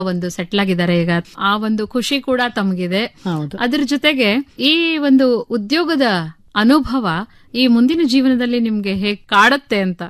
ಒಂದು ಸೆಟ್ಲ್ ಆಗಿದ್ದಾರೆ ಈಗ ಆ ಒಂದು ಖುಷಿ ಕೂಡ ತಮಗಿದೆ ಹೌದು ಅದ್ರ ಜೊತೆಗೆ ಈ ಒಂದು ಉದ್ಯೋಗದ ಅನುಭವ ಈ ಮುಂದಿನ ಜೀವನದಲ್ಲಿ ನಿಮ್ಗೆ ಹೇಗ್ ಕಾಡತ್ತೆ ಅಂತ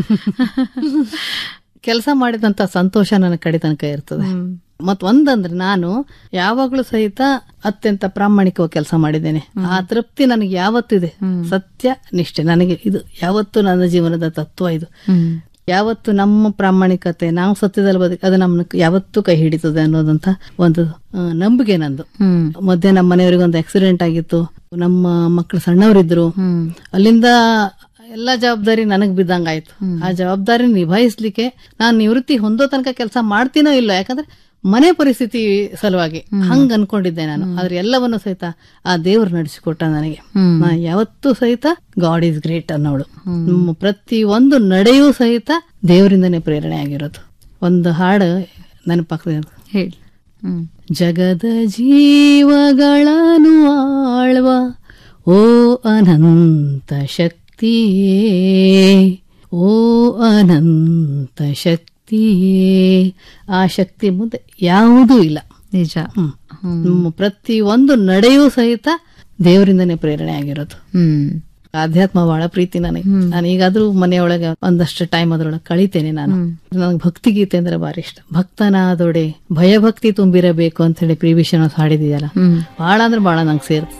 ಕೆಲಸ ಮಾಡಿದಂತ ಸಂತೋಷ ನನ್ನ ಕಡೆ ತನಕ ಇರ್ತದೆ ಮತ್ ಒಂದಂದ್ರೆ ನಾನು ಯಾವಾಗ್ಲೂ ಸಹಿತ ಅತ್ಯಂತ ಪ್ರಾಮಾಣಿಕವಾಗಿ ಕೆಲಸ ಮಾಡಿದ್ದೇನೆ ಆ ತೃಪ್ತಿ ನನಗೆ ಯಾವತ್ತಿದೆ ಸತ್ಯ ನಿಷ್ಠೆ ನನಗೆ ಇದು ಯಾವತ್ತು ನನ್ನ ಜೀವನದ ತತ್ವ ಇದು ಯಾವತ್ತು ನಮ್ಮ ಪ್ರಾಮಾಣಿಕತೆ ನಾವು ಸತ್ಯದಲ್ಲಿ ಬದುಕಿ ಅದು ನಮ್ಮನ್ನ ಯಾವತ್ತೂ ಕೈ ಹಿಡಿತದೆ ಅನ್ನೋದಂತ ಒಂದು ಆ, ನಂಬಿಕೆ ನಂದು ಹ್ಮ್ ಮಧ್ಯೆ ನಮ್ಮ ಮನೆಯವರಿಗೆ ಒಂದು ಆಕ್ಸಿಡೆಂಟ್ ಆಗಿತ್ತು ನಮ್ಮ ಮಕ್ಕಳು ಸಣ್ಣವರಿದ್ರು ಹ್ಮ್ ಅಲ್ಲಿಂದ ಎಲ್ಲಾ ಜವಾಬ್ದಾರಿ ನನಗ್ ಬಿದ್ದಂಗಾಯ್ತು ಆ ಜವಾಬ್ದಾರಿ ನಿಭಾಯಿಸ್ಲಿಕ್ಕೆ ನಾನು ನಿವೃತ್ತಿ ಹೊಂದೋ ತನಕ ಕೆಲಸ ಮಾಡ್ತೀನೋ ಇಲ್ಲ ಯಾಕಂದ್ರೆ ಮನೆ ಪರಿಸ್ಥಿತಿ ಸಲುವಾಗಿ ಹಂಗ ಅನ್ಕೊಂಡಿದ್ದೆ ನಾನು ಆದ್ರೆ ಎಲ್ಲವನ್ನು ಸಹಿತ ಆ ದೇವ್ರು ನಡೆಸಿಕೊಟ್ಟ ನನಗೆ ಹ್ಮ್. ನಾ ಯಾವತ್ತೂ ಸಹಿತ ಗಾಡ್ ಈಸ್ ಗ್ರೇಟ್ ಅನ್ನೋಳು ನಮ್ಮ ಪ್ರತಿ ಒಂದು ನಡೆಯೂ ಸಹಿತ ದೇವರಿಂದನೇ ಪ್ರೇರಣೆ ಆಗಿರೋದು ಒಂದು ಹಾಡು ನೆನಪಾಗ್ತದೆ ಹೇಳಿ ಹ್ಮ್ ಜಗದ ಜೀವಗಳನ್ನು ಆಳ್ವ ಓ ಅನಂತ ಶಕ್ತಿಯೇ ಓ ಅನಂತ ಶಕ್ತಿಯೇ ಆ ಶಕ್ತಿ ಮುಂದೆ ಯಾವುದೂ ಇಲ್ಲ ನಿಜ ಹ್ಮ್. ನಮ್ಮ ಪ್ರತಿ ಒಂದು ನಡೆಯೂ ಸಹಿತ ದೇವರಿಂದನೇ ಪ್ರೇರಣೆ ಆಗಿರೋದು ಹ್ಮ್ ಆಧ್ಯಾತ್ಮ ಬಹಳ ಪ್ರೀತಿ ನನಗೆ ನಾನು ಈಗಾದ್ರೂ ಮನೆಯೊಳಗೆ ಒಂದಷ್ಟು ಟೈಮ್ ಅದ್ರೊಳಗೆ ಕಳಿತೇನೆ ನಾನು ನನಗೆ ಭಕ್ತಿ ಗೀತೆ ಅಂದ್ರೆ ಬಾರಿ ಇಷ್ಟ ಭಕ್ತನಾದೊಡೆ ಭಯಭಕ್ತಿ ತುಂಬಿರಬೇಕು ಅಂತ ಹೇಳಿ ಪ್ರಿವಿಷನ್ ಹಾಡಿದೆಯಲ್ಲ ಹ್ಮ್ ಬಹಳ ಅಂದ್ರೆ ಬಹಳ ನಂಗೆ ಸೇರ್ತದೆ